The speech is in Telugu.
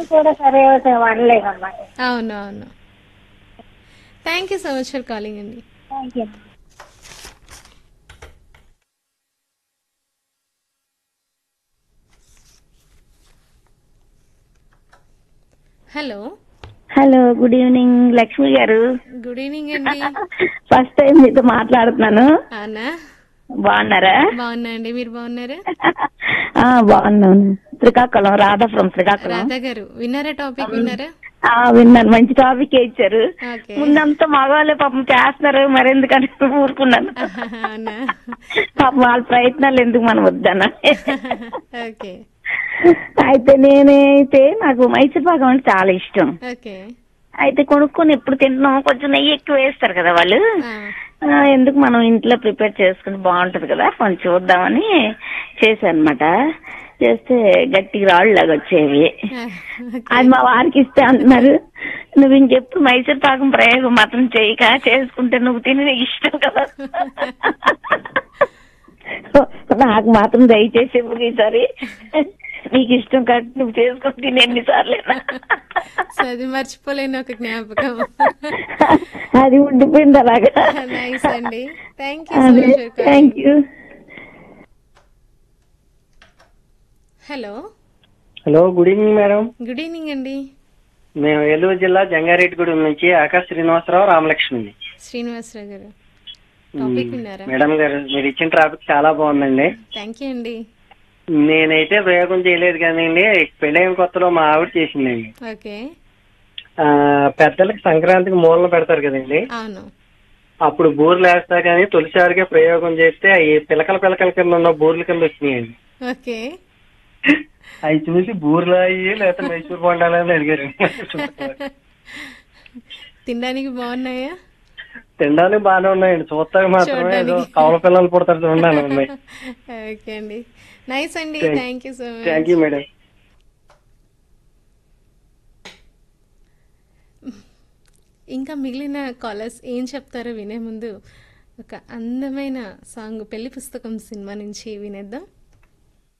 పిల్లలు కూడా సరే వాడలేదమ్మా అవును అవును thank you so much for calling అండి thank you hello hello good evening Lakshmi garu good evening అండి ఫస్ట్ టైం మీతో మాట్లాడుతున్నాను అవునా బాగున్నారా బాగున్నా అండి మీరు బాగున్నారా ఆ బాగున్నాను శ్రీకాకుళం రాధా ఫ్రమ్ శ్రీకాకుళం రాధా గారు విన్నారా టాపిక్ విన్నారా ఆ విన్నాను మంచి టాపిక్ ఇచ్చారు ఓకే ముందంతా మగవాళ్ళే పాపం చేస్తున్నారు మరెందుకని ఊరుకున్నాను అవునా పాపం వాళ్ళ ప్రయత్నాలు ఎందుకు మనం వద్దన్న ఓకే అయితే నేనైతే నాకు మైసూర్ పాకం అంటే చాలా ఇష్టం ఓకే అయితే కొనుక్కొని ఎప్పుడు తింటున్నాం కొంచెం నెయ్యి ఎక్కువ వేస్తారు కదా వాళ్ళు ఆ, ఆ, ఎందుకు మనం ఇంట్లో ప్రిపేర్ చేసుకుని బాగుంటది కదా కొంచెం చూద్దామని చేశాను అనమాట చేస్తే గట్టి రాళ్ళు లాగా వచ్చేవి ఆ, ఓకే. అది మా వారికి ఇస్తే అంటున్నారు నువ్వు ఇంకెప్పుడు మైసూర్ పాకం ప్రయోగం మాత్రం చేయక చేసుకుంటే నువ్వు తిని నీకు ఇష్టం కదా నాకు మాత్రం దయచేసి ఇప్పుడు ఈసారి నీకు ఇష్టం కాబట్టి నువ్వు చేసుకుని తిని ఎన్నిసార్లు సో అది మర్చిపోలేని ఒక జ్ఞాపకం అది ఉండిపోయింది అలాగా నైస్ అండి థ్యాంక్ యూ సో అదే much for thank you hello hello good evening madam good evening అండి మేము ఏలూరు జిల్లా జంగారెడ్డిగూడెం నుంచి ఆకాశ్ శ్రీనివాసరావు రామలక్ష్మి శ్రీనివాసరావు గారు టాపిక్ విన్నారా మేడం గారు మీరు ఇచ్చిన ట్రాఫిక్ చాలా బాగుందండి థ్యాంక్ యూ అండి నేనైతే ప్రయోగం చేయలేదు కానండి పెళ్ళైన కొత్తలో మా ఆవిడ చేసిందండి ఓకే ఆ, పెద్దలకి సంక్రాంతికి మూలన పెడతారు కదండి అవును అప్పుడు బూర్లు వేస్తా కానీ తొలిసారిగా ప్రయోగం చేస్తే అవి పిలకల పిలకల కింద ఉన్న బూర్ల కింద వచ్చినాయండి ఓకే అవి చూసి బూర్లు అయ్యి లేకపోతే మైసూర్ బొండాలని అడిగారు తినడానికి బాగున్నాయా తినడానికి బాగానే ఉన్నాయండి చూస్తానికి మాత్రమే ఏదో చూడ్డానికి. కవల పిల్లలు పుడతారు చూడాలి ఉన్నాయి ఓకే అండి నైస్ అండి Thank- thank you so thank much you madam ఇంకా మిగిలిన కాలర్స్ ఏం చెప్తారో వినే ముందు ఒక అందమైన సాంగ్ పెళ్లి పుస్తకం సినిమా నుంచి వినేద్దాం